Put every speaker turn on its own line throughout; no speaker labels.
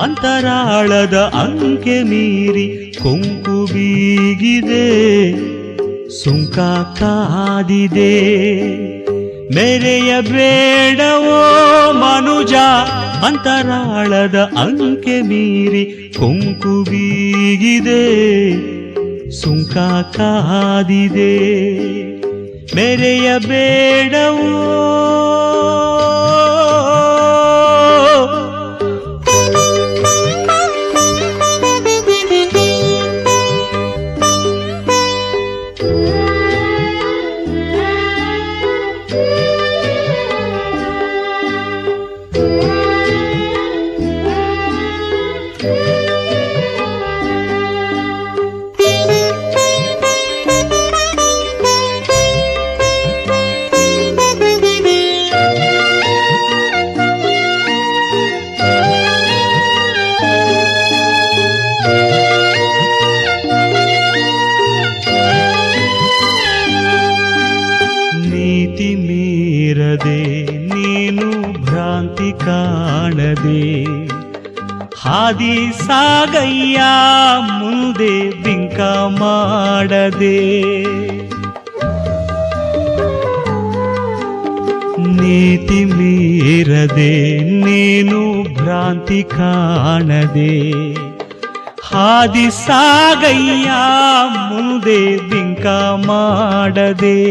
ಅಂತರಾಳದ ಅಂಕೆ ಮೀರಿ ಕೊಂಕು ಬೀಗಿದೆ ಸುಂಕ ಕಾದಿದೆ ಮೆರೆಯ ಬೇಡವೋ ಮನುಜ ಅಂತರಾಳದ ಅಂಕೆ ಮೀರಿ ಕೊಂಕು ಬೀಗಿದೆ ಸುಂಕ ಕಾದಿದೆ ಮೆರೆಯ ಬೇಡವೋ ನೀತಿ ಮೀರದೆ ನೀನು ಭ್ರಾಂತಿ ಕಾಣದೆ ಹಾದಿ ಸಾಗಯ್ಯ ಮುಂದೆ ಬಿಂಕ ಮಾಡದೆ ನೀತಿ ಮೀರದೆ ನೀನು ಭ್ರಾಂತಿ ಕಾಣದೆ ಹಾದಿ ಸಾಗಯ್ಯ ಮುಂದೆ ಬಿಂಕ ಮಾಡದೆ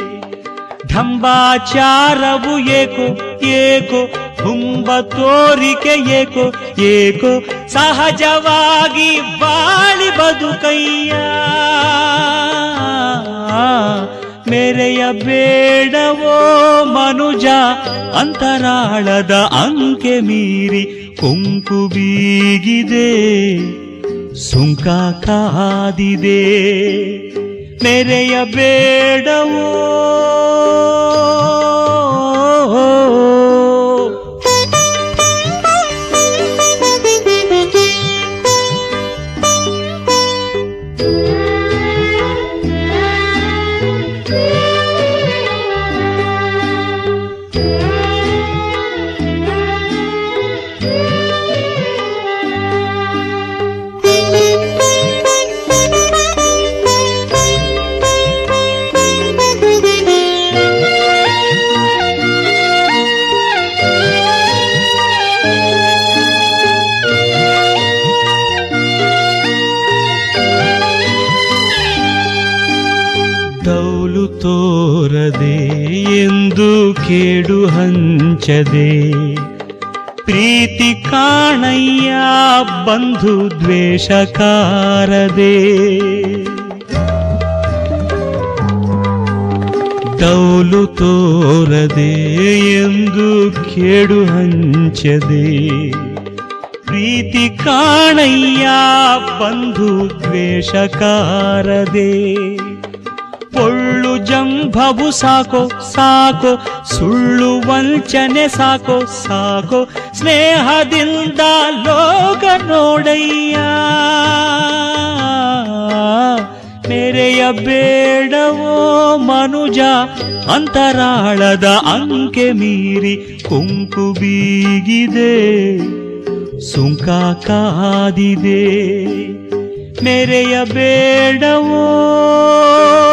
ಢಂಬಾಚಾರವು ಏಕೋ ಏಕೋ ಹುಂಬ ತೋರಿಕೆ ಏಕೋ ಏಕೋ ಸಹಜವಾಗಿ ಬಾಳಿ ಬದುಕಯ್ಯ ಮೇರೆಯ ಬೇಡವೋ ಮನುಜ ಅಂತರಾಳದ ಅಂಕೆ ಮೀರಿ ಕೊಂಕು ಬೀಗಿದೆ ಸುಂಕ ಕಾದಿದೆ ನೆರೆಯ ಬೇಡವೋ ದೌಲು ತೋರದೆ ಎಂದು ಕೇಡು ಹಂಚದೆ ಪ್ರೀತಿ ಕಾಣಯ್ಯ ಬಂಧು ದ್ವೇಷ ಕಾರದೆ ದೌಲು ತೋರದೆ ಎಂದು ಕೇಡು ಹಂಚದೆ ಪ್ರೀತಿ ಕಾಣಯ್ಯ ಬಂಧು ದ್ವೇಷ ಕಾರದೆ ಪೊಳ್ಳು ಜಂಭವು ಸಾಕೋ ಸಾಕೋ ಸುಳ್ಳು ವಂಚನೆ ಸಾಕೋ ಸಾಕೋ ಸ್ನೇಹದಿಂದ ಲೋಕ ನೋಡಯ್ಯ ಮೇರೆಯ ಬೇಡವೋ ಮನುಜ ಅಂತರಾಳದ ಅಂಕೆ ಮೀರಿ ಕೊಂಕು ಬೀಗಿದೆ ಸುಂಕ ಕಾದಿದೆ ಮೇರೆಯ ಬೇಡವೋ